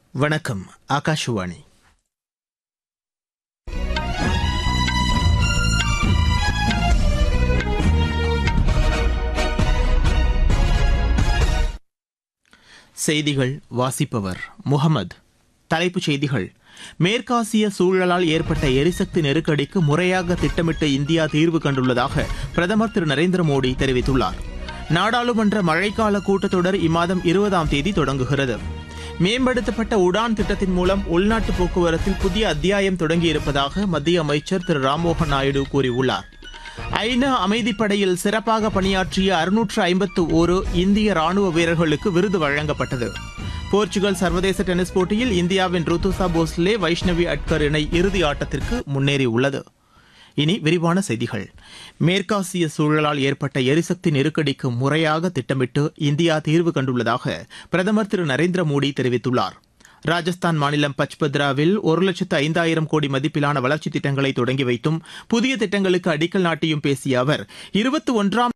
வணக்கம் ஆகாஷவாணி செய்திகள் வாசிப்பவர் முகமது தலைப்புச் செய்திகள் மேற்காசிய சூழலால் ஏற்பட்ட எரிசக்தி நெருக்கடிக்கு முறையாக திட்டமிட்டு இந்தியா தீர்வு கண்டுள்ளதாக பிரதமர் திரு நரேந்திர மோடி தெரிவித்துள்ளார் நாடாளுமன்ற மழைக்கால கூட்டத்தொடர் இம்மாதம் இருபதாம் தேதி தொடங்குகிறது மேம்படுத்தப்பட்ட உடான் திட்டத்தின் மூலம் உள்நாட்டு போக்குவரத்தில் புதிய அத்தியாயம் தொடங்கியிருப்பதாக மத்திய அமைச்சர் திரு ராம்மோகன் நாயுடு கூறியுள்ளார் ஐநா அமைதிப்படையில் சிறப்பாக பணியாற்றிய அறுநூற்று ஐம்பத்து ஒரு இந்திய ராணுவ வீரர்களுக்கு விருது வழங்கப்பட்டது போர்ச்சுகல் சர்வதேச டென்னிஸ் போட்டியில் இந்தியாவின் ருத்துசா போஸ்லே வைஷ்ணவி அட்கர் இணை இறுதி ஆட்டத்திற்கு முன்னேறியுள்ளது இனி விரிவான செய்திகள் மேற்காசிய சூழலால் ஏற்பட்ட எரிசக்தி நெருக்கடிக்கு முறையாக திட்டமிட்டு இந்தியா தீர்வு கண்டுள்ளதாக பிரதமர் திரு நரேந்திர மோடி தெரிவித்துள்ளார் ராஜஸ்தான் மாநிலம் பச்பத்ராவில் ஒரு லட்சத்து ஐந்தாயிரம் கோடி மதிப்பிலான வளர்ச்சித் திட்டங்களை தொடங்கி வைத்தும் புதிய திட்டங்களுக்கு அடிக்கல் நாட்டியும் பேசிய அவர் இருபத்தி ஒன்றாம்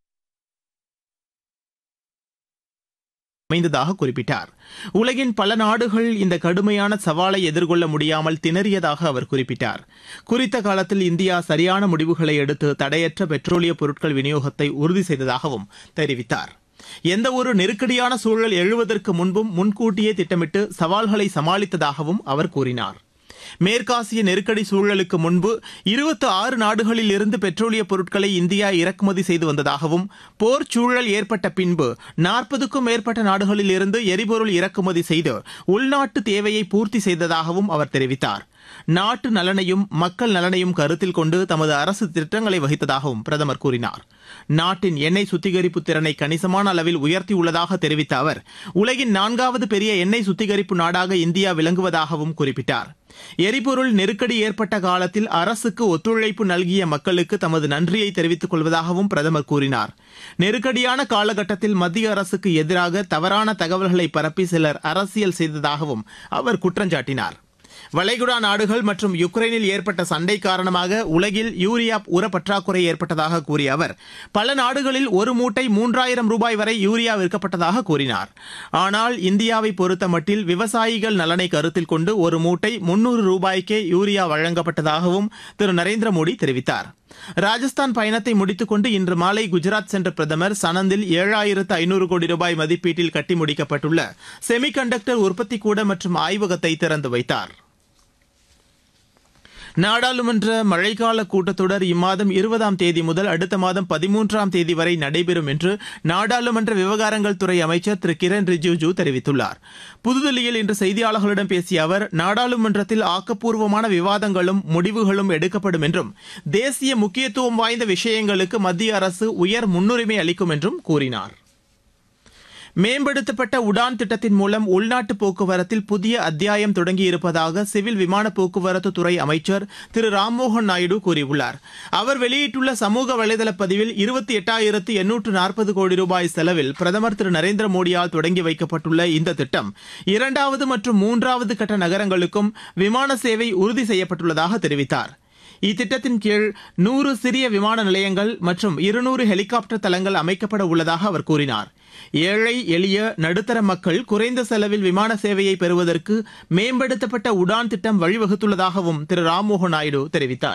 அமைந்ததாக குறிப்பிட்டார் உலகின் பல நாடுகள் இந்த கடுமையான சவாலை எதிர்கொள்ள முடியாமல் திணறியதாக அவர் குறிப்பிட்டார் குறித்த காலத்தில் இந்தியா சரியான முடிவுகளை எடுத்து தடையற்ற பெட்ரோலிய பொருட்கள் விநியோகத்தை உறுதி செய்ததாகவும் தெரிவித்தார் எந்த ஒரு நெருக்கடியான சூழல் எழுவதற்கு முன்பும் முன்கூட்டியே திட்டமிட்டு சவால்களை சமாளித்ததாகவும் அவர் கூறினார் மேற்காசிய நெருக்கடி சூழலுக்கு முன்பு இருபத்தி ஆறு நாடுகளில் இருந்து பெட்ரோலிய பொருட்களை இந்தியா இறக்குமதி செய்து வந்ததாகவும் போர் சூழல் ஏற்பட்ட பின்பு நாற்பதுக்கும் மேற்பட்ட நாடுகளில் இருந்து எரிபொருள் இறக்குமதி செய்து உள்நாட்டு தேவையை பூர்த்தி செய்ததாகவும் அவர் தெரிவித்தார் நாட்டு நலனையும் மக்கள் நலனையும் கருத்தில் கொண்டு தமது அரசு திட்டங்களை வகித்ததாகவும் பிரதமர் கூறினார் நாட்டின் எண்ணெய் சுத்திகரிப்பு திறனை கணிசமான அளவில் உயர்த்தியுள்ளதாக தெரிவித்த அவர் உலகின் நான்காவது பெரிய எண்ணெய் சுத்திகரிப்பு நாடாக இந்தியா விளங்குவதாகவும் குறிப்பிட்டார் எரிபொருள் நெருக்கடி ஏற்பட்ட காலத்தில் அரசுக்கு ஒத்துழைப்பு நல்கிய மக்களுக்கு தமது நன்றியை தெரிவித்துக் கொள்வதாகவும் பிரதமர் கூறினார் நெருக்கடியான காலகட்டத்தில் மத்திய அரசுக்கு எதிராக தவறான தகவல்களை பரப்பி சிலர் அரசியல் செய்ததாகவும் அவர் குற்றஞ்சாட்டினார் வளைகுடா நாடுகள் மற்றும் யுக்ரைனில் ஏற்பட்ட சண்டை காரணமாக உலகில் யூரியா உர பற்றாக்குறை ஏற்பட்டதாக கூறிய அவர் பல நாடுகளில் ஒரு மூட்டை மூன்றாயிரம் ரூபாய் வரை யூரியா விற்கப்பட்டதாக கூறினார் ஆனால் இந்தியாவை பொறுத்தமட்டில் விவசாயிகள் நலனை கருத்தில் கொண்டு ஒரு மூட்டை முன்னூறு ரூபாய்க்கே யூரியா வழங்கப்பட்டதாகவும் திரு நரேந்திர மோடி தெரிவித்தார் ராஜஸ்தான் பயணத்தை முடித்துக் கொண்டு இன்று மாலை குஜராத் சென்ற பிரதமர் சனந்தில் ஏழாயிரத்து ஐநூறு கோடி ரூபாய் மதிப்பீட்டில் கட்டி முடிக்கப்பட்டுள்ள செமி கண்டக்டர் உற்பத்தி கூட மற்றும் ஆய்வகத்தை திறந்து வைத்தார் நாடாளுமன்ற மழைக்கால கூட்டத்தொடர் இம்மாதம் இருபதாம் தேதி முதல் அடுத்த மாதம் பதிமூன்றாம் தேதி வரை நடைபெறும் என்று நாடாளுமன்ற விவகாரங்கள் துறை அமைச்சர் திரு கிரண் ரிஜிஜு தெரிவித்துள்ளார் புதுதில்லியில் இன்று செய்தியாளர்களிடம் பேசிய அவர் நாடாளுமன்றத்தில் ஆக்கப்பூர்வமான விவாதங்களும் முடிவுகளும் எடுக்கப்படும் என்றும் தேசிய முக்கியத்துவம் வாய்ந்த விஷயங்களுக்கு மத்திய அரசு உயர் முன்னுரிமை அளிக்கும் என்றும் கூறினார் மேம்படுத்தப்பட்ட உடான் திட்டத்தின் மூலம் உள்நாட்டு போக்குவரத்தில் புதிய அத்தியாயம் தொடங்கியிருப்பதாக சிவில் விமான போக்குவரத்து துறை அமைச்சர் திரு ராம்மோகன் நாயுடு கூறியுள்ளார் அவர் வெளியிட்டுள்ள சமூக வலைதள பதிவில் இருபத்தி எட்டாயிரத்து எண்ணூற்று நாற்பது கோடி ரூபாய் செலவில் பிரதமர் திரு நரேந்திர மோடியால் தொடங்கி வைக்கப்பட்டுள்ள இந்த திட்டம் இரண்டாவது மற்றும் மூன்றாவது கட்ட நகரங்களுக்கும் விமான சேவை உறுதி செய்யப்பட்டுள்ளதாக தெரிவித்தார் இத்திட்டத்தின் கீழ் நூறு சிறிய விமான நிலையங்கள் மற்றும் இருநூறு ஹெலிகாப்டர் தளங்கள் அமைக்கப்பட உள்ளதாக அவர் கூறினார் ஏழை எளிய நடுத்தர மக்கள் குறைந்த செலவில் விமான சேவையை பெறுவதற்கு மேம்படுத்தப்பட்ட உடான் திட்டம் வழிவகுத்துள்ளதாகவும் திரு ராம்மோகன் நாயுடு தெரிவித்தார்